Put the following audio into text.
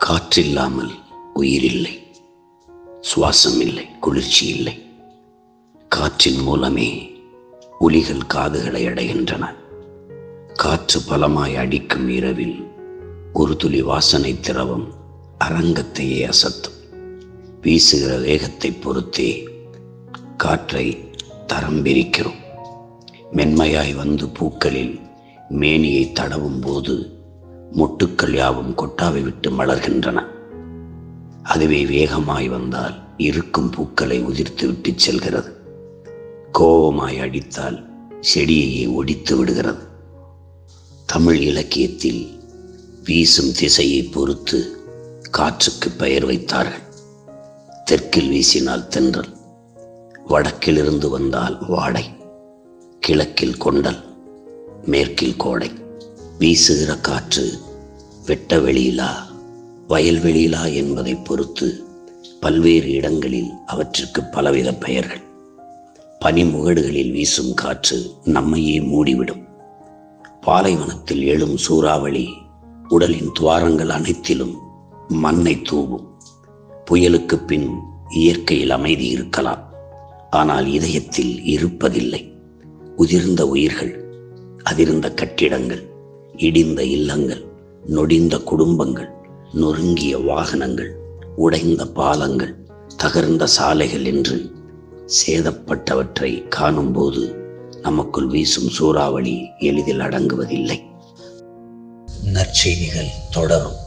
காற்றில்லாமல் உயிரில்லை சுவாசம் இல்லை குளிர்ச்சி இல்லை காற்றின் மூலமே ஒலிகள் காதுகளை அடைகின்றன காற்று பலமாய் அடிக்கும் இரவில் ஒரு துளி வாசனை திரவம் அரங்கத்தையே அசத்தும் வீசுகிற வேகத்தை பொறுத்தே காற்றை தரம் பிரிக்கிறோம் மென்மையாய் வந்து பூக்களில் மேனியை தடவும் போது மொட்டுக்கள் யாவும் கொட்டாவை விட்டு மலர்கின்றன அதுவே வேகமாய் வந்தால் இருக்கும் பூக்களை உதிர்த்து விட்டு செல்கிறது கோபமாய் அடித்தால் செடியையே ஒடித்து விடுகிறது தமிழ் இலக்கியத்தில் வீசும் திசையை பொறுத்து காற்றுக்கு பெயர் வைத்தார்கள் தெற்கில் வீசினால் தென்றல் வடக்கிலிருந்து வந்தால் வாடை கிழக்கில் கொண்டல் மேற்கில் கோடை வீசுகிற காற்று வெட்ட வெளியிலா வயல்வெளியிலா என்பதை பொறுத்து பல்வேறு இடங்களில் அவற்றுக்கு பலவித பெயர்கள் பனிமுகடுகளில் வீசும் காற்று நம்மையே மூடிவிடும் பாலைவனத்தில் எழும் சூறாவளி உடலின் துவாரங்கள் அனைத்திலும் மண்ணை தூவும் புயலுக்கு பின் இயற்கையில் அமைதி இருக்கலாம் ஆனால் இதயத்தில் இருப்பதில்லை உதிர்ந்த உயிர்கள் அதிர்ந்த கட்டிடங்கள் இடிந்த இல்லங்கள் நொடிந்த குடும்பங்கள் நொறுங்கிய வாகனங்கள் உடைந்த பாலங்கள் தகர்ந்த சாலைகள் என்று சேதப்பட்டவற்றை காணும்போது நமக்குள் வீசும் சூறாவளி எளிதில் அடங்குவதில்லை நற்செய்திகள் தொடரும்